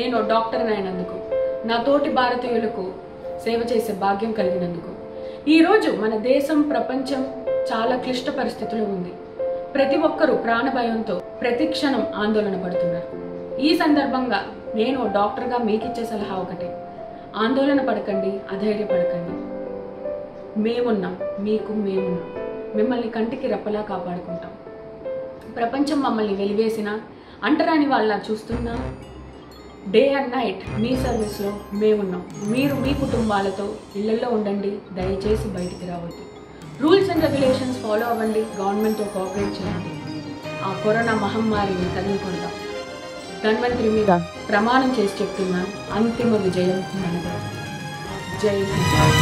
నేను డాక్టర్ అయినందుకు నా తోటి భారతీయులకు సేవ చేసే భాగ్యం కలిగినందుకు ఈరోజు మన దేశం ప్రపంచం చాలా క్లిష్ట పరిస్థితిలో ఉంది ప్రతి ఒక్కరూ ప్రాణభయంతో ప్రతి క్షణం ఆందోళన పడుతున్నారు ఈ సందర్భంగా నేను డాక్టర్గా మీకు ఇచ్చే సలహా ఒకటే ఆందోళన పడకండి అధైర్యపడకండి మేమున్నాం మీకు మేమున్నాం మిమ్మల్ని కంటికి రెప్పలా కాపాడుకుంటాం ప్రపంచం మమ్మల్ని వెలివేసిన అంటరాని వాళ్ళ చూస్తున్నా డే అండ్ నైట్ మీ సర్వీస్లో మేమున్నాం మీరు మీ కుటుంబాలతో ఇళ్లలో ఉండండి దయచేసి బయటికి రావద్దు రూల్స్ అండ్ రెగ్యులేషన్స్ ఫాలో అవ్వండి గవర్నమెంట్తో కోఆపరేట్ చేయండి ఆ కరోనా మహమ్మారిని తరిమి కొడదాం ధన్వంతరి మీద ప్రమాణం చేసి చెప్తున్నాను అంతిమ విజయం మనదే జై హింద్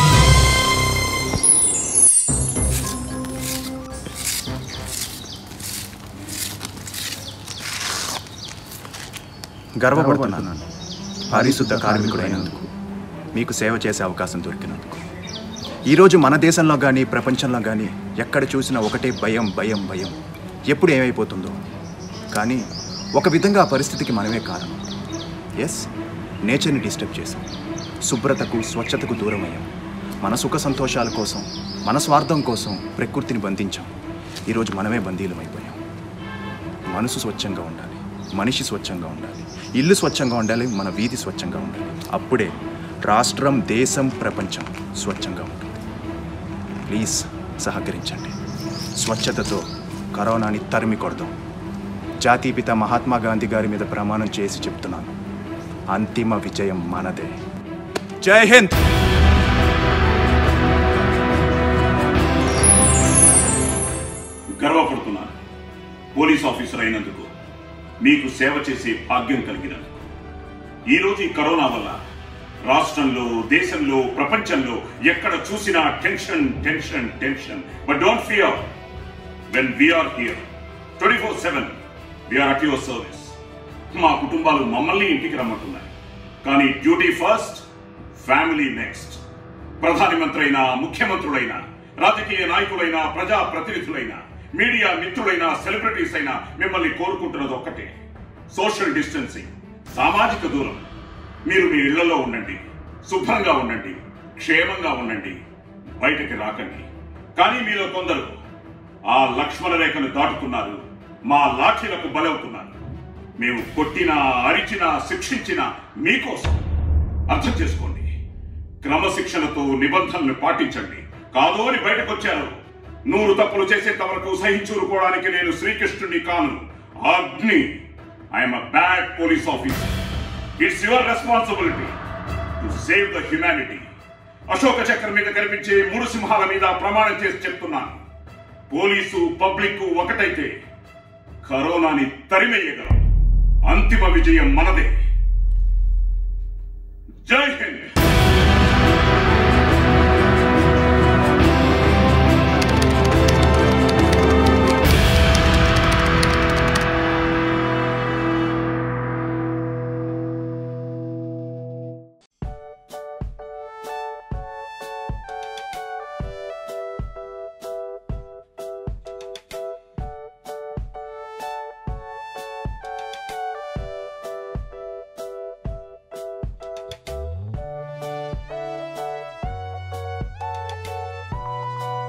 గర్వపడుతున్నాను పారిశుద్ధ కార్మికుడైనందుకు మీకు సేవ చేసే అవకాశం దొరికినందుకు ఈరోజు మన దేశంలో కానీ ప్రపంచంలో కానీ ఎక్కడ చూసినా ఒకటే భయం భయం భయం ఎప్పుడు ఏమైపోతుందో కానీ ఒక విధంగా ఆ పరిస్థితికి మనమే కారణం ఎస్ నేచర్ని డిస్టర్బ్ చేసాం శుభ్రతకు స్వచ్ఛతకు దూరం అయ్యాం మన సుఖ సంతోషాల కోసం మన స్వార్థం కోసం ప్రకృతిని బంధించాం ఈరోజు మనమే బందీలం అయిపోయాం మనసు స్వచ్ఛంగా ఉండాలి మనిషి స్వచ్ఛంగా ఉండాలి ఇల్లు స్వచ్ఛంగా ఉండాలి మన వీధి స్వచ్ఛంగా ఉండాలి అప్పుడే రాష్ట్రం దేశం ప్రపంచం స్వచ్ఛంగా ఉంటుంది ప్లీజ్ సహకరించండి స్వచ్ఛతతో కరోనాని తరిమి కొడదాం జాతీపిత మహాత్మా గాంధీ గారి మీద ప్రమాణం చేసి చెప్తున్నాను అంతిమ విజయం మనదే జై హింద్ గర్వపడుతున్నాను పోలీస్ ఆఫీసర్ అయినందుకు మీకు సేవ చేసే భాగ్యం కలిగినందుకు ఈరోజు ఈ కరోనా వల్ల రాష్ట్రంలో దేశంలో ప్రపంచంలో ఎక్కడ చూసినా tension tension tension but don't fear when we are here twenty four seven we are at your service మా కుటుంబాలు మమ్మల్ని ఇంటికి రమ్మంటున్నాయి కానీ డ్యూటీ ఫస్ట్ ఫ్యామిలీ నెక్స్ట్ ప్రధాని మంత్రి అయినా ముఖ్యమంత్రులైనా రాజకీయ నాయకులైనా ప్రజా ప్రతినిధులైనా మీడియా మిత్రులైనా సెలబ్రిటీస్ అయినా మిమ్మల్ని కోరుకుంటున్నది ఒక్కటే సోషల్ డిస్టెన్సింగ్ సామాజిక దూరం మీరు మీ ఇళ్లలో ఉండండి శుభ్రంగా ఉండండి క్షేమంగా ఉండండి బయటకి రాకండి కానీ మీలో కొందరు ఆ లక్ష్మణ రేఖను దాటుతున్నారు మా లాఠీలకు బలవుతున్నారు మేము కొట్టినా అరిచినా శిక్షించినా మీకోసం అర్థం చేసుకోండి క్రమశిక్షణతో నిబంధనలు పాటించండి కాదు అని బయటకొచ్చారు నూరు తప్పులు చేసేంత వరకు సహించుకోవడానికి నేను శ్రీకృష్ణుని కాను అగ్ని I am a bad police officer it's your responsibility to save the humanity Ashoka Chakra మీద కనిపించే మూడు సింహాల మీద ప్రమాణం చేసి చెప్తున్నాను పోలీసు పబ్లిక్ ఒకటైతే కరోనాని తరిమేయగలం అంతిమ విజయం మనదే